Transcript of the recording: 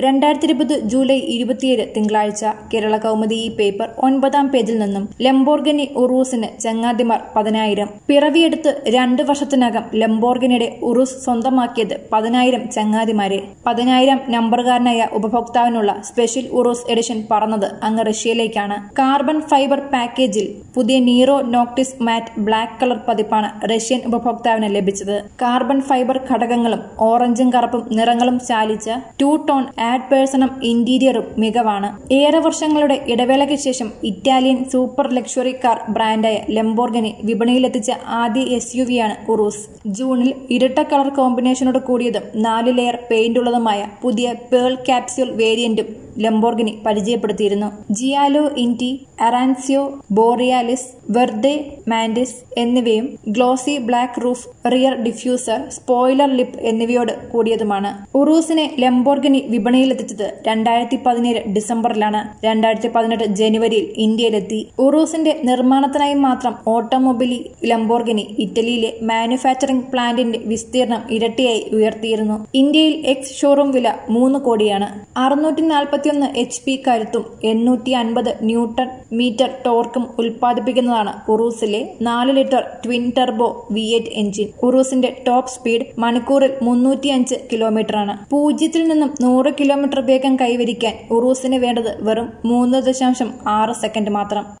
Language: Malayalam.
രണ്ടായിരത്തി ഇരുപത് ജൂലൈ ഇരുപത്തിയേഴ് തിങ്കളാഴ്ച കേരള കൗമുദി ഈ പേപ്പർ ഒൻപതാം പേജിൽ നിന്നും ലംബോർഗിനി ഉറൂസിന് ചങ്ങാതിമാർ പതിനായിരം പിറവിയെടുത്ത് രണ്ട് വർഷത്തിനകം ലംബോർഗിനിയുടെ ഉറൂസ് സ്വന്തമാക്കിയത് പതിനായിരം ചങ്ങാതിമാരെ പതിനായിരം നമ്പറുകാരനായ ഉപഭോക്താവിനുള്ള സ്പെഷ്യൽ ഉറൂസ് എഡിഷൻ പറന്നത് അങ്ങ് റഷ്യയിലേക്കാണ് കാർബൺ ഫൈബർ പാക്കേജിൽ പുതിയ Nero Noctis matte black colour പതിപ്പാണ് റഷ്യൻ ഉപഭോക്താവിന് ലഭിച്ചത് കാർബൺ ഫൈബർ ഘടകങ്ങളും ഓറഞ്ചും കറുപ്പും നിറങ്ങളും ചാലിച്ച ടു ടോൺ ആഡ് പേഴ്സണും ഇന്റീരിയറും മികവാണ് ഏറെ വർഷങ്ങളുടെ ഇടവേളയ്ക്ക് ശേഷം ഇറ്റാലിയൻ സൂപ്പർ ലക്ഷറി കാർ ബ്രാൻഡായ ലംബോർഗനി വിപണിയിലെത്തിച്ച ആദ്യ എസ് യു വിയാണ് ഉറൂസ് ജൂണിൽ ഇരട്ട കളർ കോമ്പിനേഷനോട് കൂടിയതും നാല് ലെയർ പെയിന്റ് ഉള്ളതുമായ പുതിയ പേൾ ക്യാപ്സ്യൂൾ വേരിയന്റും ലംബോർഗിനി പരിചയപ്പെടുത്തിയിരുന്നു Giallo Inti Arancio Borealis Verde Mantis എന്നിവയും glossy black roof rear diffuser spoiler lip എന്നിവയോട് കൂടിയതുമാണ് ഉറൂസിനെ ലംബോർഗിനി വിപണിയിലെത്തിച്ചത് രണ്ടായിരത്തി പതിനേഴ് ഡിസംബറിലാണ് രണ്ടായിരത്തി പതിനെട്ട് ജനുവരിയിൽ ഇന്ത്യയിലെത്തി ഉറൂസിന്റെ നിർമ്മാണത്തിനായി മാത്രം ഓട്ടോമൊബിലി ലംബോർഗിനി ഇറ്റലിയിലെ മാനുഫാക്ചറിംഗ് പ്ലാന്റിന്റെ വിസ്തീർണം ഇരട്ടിയായി ഉയർത്തിയിരുന്നു ഇന്ത്യയിൽ എക്സ് ഷോറൂം വില മൂന്ന് കോടിയാണ് അറുന്നൂറ്റി നാൽപ്പത്തിയൊന്ന് എച്ച് പി കരുത്തും എണ്ണൂറ്റി അൻപത് ന്യൂട്ടൺ മീറ്റർ ടോർക്കും ഉൽപ്പാദിപ്പിക്കുന്നതാണ് ഉറൂസിലെ നാല് litre twin turbo V eight engine ഉറൂസിന്റെ ടോപ്പ് സ്പീഡ് മണിക്കൂറിൽ മുന്നൂറ്റിയഞ്ച് കിലോമീറ്ററാണ് പൂജ്യത്തിൽ നിന്നും നൂറ് കിലോമീറ്റർ വേഗം കൈവരിക്കാൻ ഉറൂസിന് വേണ്ടത് വെറും മൂന്ന് ദശാംശം ആറ് സെക്കൻഡ് മാത്രം